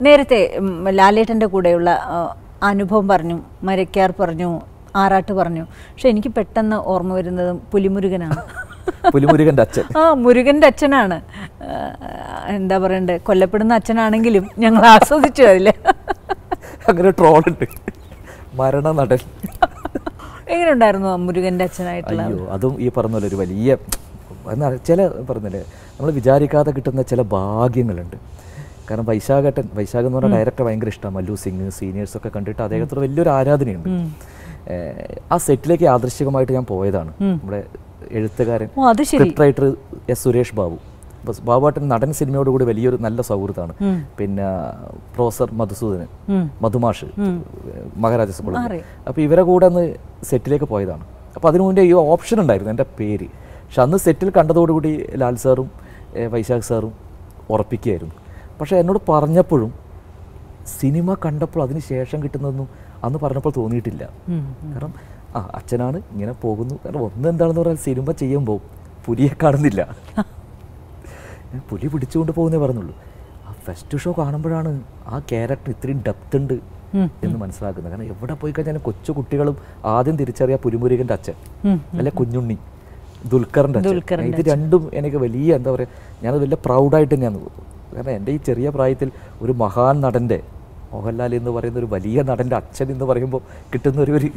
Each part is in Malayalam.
നേരത്തെ ഉം, ലാലേട്ടൻ്റെ കൂടെയുള്ള ആ, അനുഭവം പറഞ്ഞു മരക്കാർ പറഞ്ഞു ആറാട്ട് പറഞ്ഞു പക്ഷെ എനിക്ക് പെട്ടെന്ന് ഓർമ്മ വരുന്നത് പുലിമുരുകനാണ് പുലിമുരുകൻ്റെ അച്ഛൻ ആ മുരുകൻ്റെ അച്ഛനാണ് ആ, എന്താ പറയണ്ടേ കൊല്ലപ്പെടുന്ന അച്ഛനാണെങ്കിലും ഞങ്ങൾ ആസ്വദിച്ചു അതില് അങ്ങനെ ട്രോളുണ്ട് മരണ നടൻ എങ്ങനെ ഉണ്ടായിരുന്നു ആ മുരുകൻ്റെ അച്ഛനായിട്ടുള്ള അയ്യോ അതും ഈ പറഞ്ഞ പോലെ ഒരു വലിയ എന്നാ ചില പറഞ്ഞില്ലേ നമ്മൾ വിചാരിക്കാതെ കിട്ടുന്ന ചില ഭാഗ്യങ്ങളുണ്ട് കാരണം വൈശാഖട്ടൻ വൈശാഖ് എന്ന് പറഞ്ഞ ഡയറക്ടർ ഭയങ്കര ഇഷ്ടമാണ് മല്ലു സിംഗ് സീനിയേഴ്സ് ഒക്കെ കണ്ടിട്ട് അദ്ദേഹത്തിന് വലിയൊരു ആരാധനയുണ്ട് ഏഹ് ആ സെറ്റിലേക്ക് യാദൃശ്ചികമായിട്ട് ഞാൻ പോയതാണ് നമ്മുടെ എഴുത്തുകാരൻ ഓ അത് ശരി script writer S Suresh Babu അപ്പോൾ ബാബുവാട്ടൻ നടൻ സിനിമയോട് കൂടി വലിയൊരു നല്ല സൗഹൃദമാണ് പിന്നെ പ്രൊഫസർ മധുസൂദനൻ മധുമാഷ് മഹാരാജാസ് കോളേജ് അറിയാം. അപ്പോൾ ഇവരെ കൂടെ ഒന്ന് സെറ്റിലേക്ക് പോയതാണ് അപ്പോൾ അതിനു മുന്നേ ഈ ഓപ്ഷൻ ഉണ്ടായിരുന്നു എൻ്റെ പേര് പക്ഷെ അന്ന് സെറ്റിൽ കണ്ടതോടുകൂടി ലാൽ സാറും ഏഹ് വൈശാഖ് സാറും ഉറപ്പിക്കുകയായിരുന്നു പക്ഷേ എന്നോട് പറഞ്ഞപ്പോഴും സിനിമ കണ്ടപ്പോൾ അതിന് ശേഷം കിട്ടുന്നതൊന്നും അന്ന് പറഞ്ഞപ്പോൾ തോന്നിയിട്ടില്ല കാരണം ആ അച്ഛനാണ് ഇങ്ങനെ പോകുന്നു കാരണം ഒന്ന് എന്താണെന്ന് പറഞ്ഞാൽ സിനിമ ചെയ്യുമ്പോൾ പുലിയെ കാണുന്നില്ല ഞാൻ പുലി പിടിച്ചുകൊണ്ട് പോകുന്നേ പറഞ്ഞുള്ളൂ ആ ഫസ്റ്റ് ഷോ കാണുമ്പോഴാണ് ആ ക്യാരക്ടർ ഇത്രയും ഡെപ്ത് ഉണ്ട് എന്ന് മനസ്സിലാക്കുന്നത് കാരണം എവിടെ പോയി കഴിഞ്ഞാൽ കൊച്ചു കുട്ടികളും ആദ്യം തിരിച്ചറിയാ പുലിമുരുകൻ്റെ അച്ഛൻ അല്ലെ കുഞ്ഞുണ്ണി ദുൽഖറിൻ്റെ അച്ഛൻ ഇത് രണ്ടും എനിക്ക് വലിയ എന്താ പറയുക ഞാനത് വലിയ പ്രൗഡായിട്ട് തന്നെയാണ് കാരണം എൻ്റെ ഈ ചെറിയ പ്രായത്തിൽ ഒരു മഹാൻ നടൻ്റെ മോഹൻലാൽ എന്ന് പറയുന്ന ഒരു വലിയ നടൻ്റെ അച്ഛൻ എന്ന് പറയുമ്പോൾ കിട്ടുന്ന ഒരു ഒരു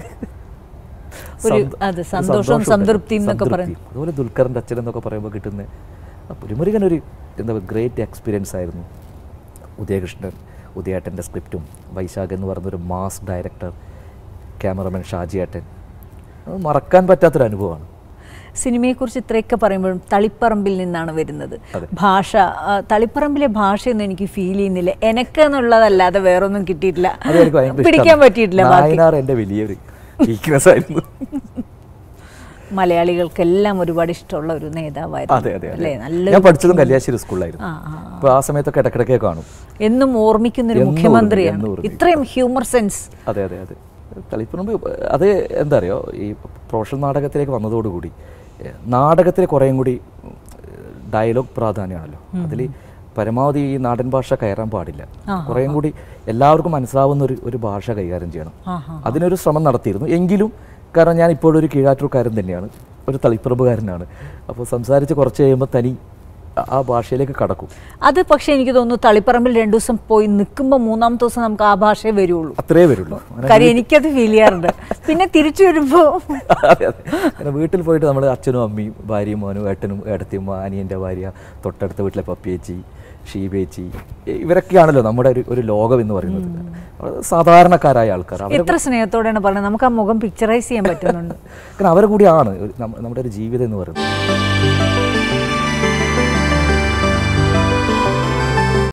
ഒരു സന്ത- അത് ഒരു സന്തോഷവും സന്തോഷമുണ്ട്. സംതൃപ്തിയും എന്നൊക്കെ സംതൃപ്തി. അതുപോലെ ദുൽഖറിൻ്റെ അച്ഛൻ എന്നൊക്കെ പറയുമ്പോൾ കിട്ടുന്ന ആ പുലിമുരുകൻ ഒരു എന്താ ഗ്രേറ്റ് എക്സ്പീരിയൻസ് ആയിരുന്നു ഉദയകൃഷ്ണൻ ഉദയേട്ടൻ്റെ സ്ക്രിപ്റ്റും വൈശാഖ് എന്ന് പറയുന്ന ഒരു മാസ് ഡയറക്ടർ ക്യാമറമാൻ ഷാജിയേട്ടൻ അത് മറക്കാൻ പറ്റാത്തൊരു അനുഭവമാണ് സിനിമയെക്കുറിച്ച് ഇത്രയൊക്കെ പറയുമ്പോഴും തളിപ്പറമ്പിൽ നിന്നാണ് വരുന്നത് ഭാഷ ആ, തളിപ്പറമ്പിലെ ഭാഷയൊന്നും എനിക്ക് ഫീൽ ചെയ്യുന്നില്ല എനക്ക് എന്നുള്ളതല്ലാതെ വേറൊന്നും കിട്ടിയിട്ടില്ല അത് എനിക്ക് ഭയങ്കര പിടിക്കാൻ ഇഷ്ടമാണ്. പറ്റിയിട്ടില്ല ബാക്കി നായനാർ എൻ്റെ വലിയൊരു വീക്ക്നെസ് ആയിരുന്നു മലയാളികൾക്കെല്ലാം ഒരുപാട് ഇഷ്ടമുള്ള ഒരു നേതാവായിരുന്നു അതെ അതെ അല്ലേ അതെ നല്ല ഞാൻ പഠിച്ചതും കല്യാശ്ശേരി സ്കൂളിലായിരുന്നു ആ, ആ, അപ്പോൾ ആ സമയത്തൊക്കെ ഇടക്കിടക്കെ കാണും എന്നും ഓർമ്മിക്കുന്ന ഒരു എന്നും മുഖ്യമന്ത്രിയാണ് എന്നും ഓർമ്മിക്കും. ഇത്രയും ഹ്യൂമർ സെൻസ് അതെ അതെ അതെ തളിപ്പറമ്പ് അത് എന്താ അറിയോ ഈ പ്രൊഫഷണൽ നാടകത്തിലേക്ക് വന്നതോടുകൂടി ഏഹ്, നാടകത്തിൽ കുറേയും കൂടി ഡയലോഗ് പ്രാധാന്യമാണല്ലോ അതിൽ പരമാവധി ഈ നാടൻ ഭാഷ കയറാൻ പാടില്ല കുറേയും കൂടി എല്ലാവർക്കും മനസ്സിലാവുന്ന ഒരു ഒരു ഭാഷ കൈകാര്യം ചെയ്യണം അതിനൊരു ശ്രമം നടത്തിയിരുന്നു എങ്കിലും കാരണം ഞാൻ ഇപ്പോഴും ഒരു കീഴാറ്റൂർക്കാരൻ തന്നെയാണ് ഒരു തളിപ്പറമ്പുകാരനാണ് അപ്പോൾ സംസാരിച്ച് കുറച്ച് കഴിയുമ്പോൾ തനി ആ- ആ ഭാഷയിലേക്ക് കടക്കും അത് പക്ഷേ എനിക്ക് തോന്നുന്നു തളിപ്പറമ്പിൽ രണ്ടു ദിവസം പോയി നിൽക്കുമ്പോൾ മൂന്നാമത്തെ ദിവസം നമുക്ക് ആ ഭാഷയെ വരുള്ളൂ അത്രേ വരുള്ളൂ അങ്ങനെ കാര്യം എനിക്കത് ഫീൽ ചെയ്യാറുണ്ട് പിന്നെ തിരിച്ചു വരുമ്പോൾ അതെ അതെ അങ്ങനെ വീട്ടിൽ പോയിട്ട് നമ്മൾ അച്ഛനും അമ്മയും ഭാര്യയും മോനും ഏട്ടനും ഏട്ടത്തിയും അനിയൻ്റെ ഭാര്യ തൊട്ടടുത്ത വീട്ടിലെ പപ്പിയേച്ചി ഷീബേച്ചി ഇ- ഇവരൊക്കെയാണല്ലോ നമ്മുടെ ഒരു ഒരു ലോകം എന്ന് പറയുന്നത് വളരെ സാധാരണക്കാരായ ആൾക്കാർ അവർ എത്ര സ്നേഹത്തോടെയാണ് പറയുന്നത് നമുക്ക് ആ മുഖം പിക്ചറൈസ് ചെയ്യാൻ പറ്റുന്നുണ്ട് കാരണം അവരെ കൂടിയാണ് ഒരു നമ്മ- നമ്മുടെ ഒരു ജീവിതം എന്ന് പറയുന്നത്